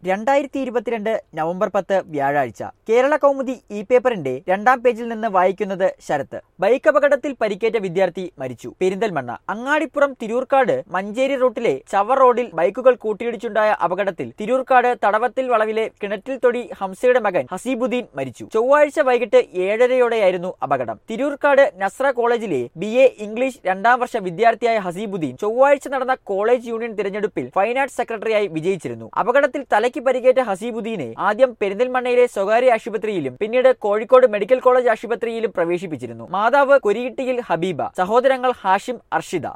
രണ്ടായിരത്തി ഇരുപത്തിരണ്ട് നവംബർ പത്ത് വ്യാഴാഴ്ച കേരള കൗമുദി ഇ പേപ്പറിന്റെ രണ്ടാം പേജിൽ നിന്ന് വായിക്കുന്നത് ശരത്ത് ബൈക്ക് അപകടത്തിൽ പരിക്കേറ്റ വിദ്യാർത്ഥി മരിച്ചു പെരിന്തൽമണ്ണ അങ്ങാടിപ്പുറം തിരൂർക്കാട് മഞ്ചേരി റൂട്ടിലെ ചവർ റോഡിൽ ബൈക്കുകൾ കൂട്ടിയിടിച്ചുണ്ടായ അപകടത്തിൽ തിരൂർക്കാട് തടവത്തിൽ വളവിലെ കിണറ്റിൽ തൊടി ഹംസയുടെ മകൻ ഹസീബുദ്ദീൻ മരിച്ചു ചൊവ്വാഴ്ച വൈകിട്ട് ഏഴരയോടെയായിരുന്നു അപകടം തിരൂർക്കാട് നസ്ര കോളേജിലെ ബി എ ഇംഗ്ലീഷ് രണ്ടാം വർഷ വിദ്യാർത്ഥിയായ ഹസീബുദ്ദീൻ ചൊവ്വാഴ്ച നടന്ന കോളേജ് യൂണിയൻ തിരഞ്ഞെടുപ്പിൽ ഫൈൻ ആർട്സ് സെക്രട്ടറിയായി വിജയിച്ചിരുന്നു അപകടത്തിൽ തലയ്ക്ക് പരിക്കേറ്റ ഹസീബുദ്ദീനെ ആദ്യം പെരിന്തൽമണ്ണയിലെ സ്വകാര്യ ആശുപത്രിയിലും പിന്നീട് കോഴിക്കോട് മെഡിക്കൽ കോളേജ് ആശുപത്രിയിലും പ്രവേശിപ്പിച്ചിരുന്നു മാതാവ് കൊരിയിട്ടിയിൽ ഹബീബ സഹോദരങ്ങൾ ഹാഷിം അർഷിദ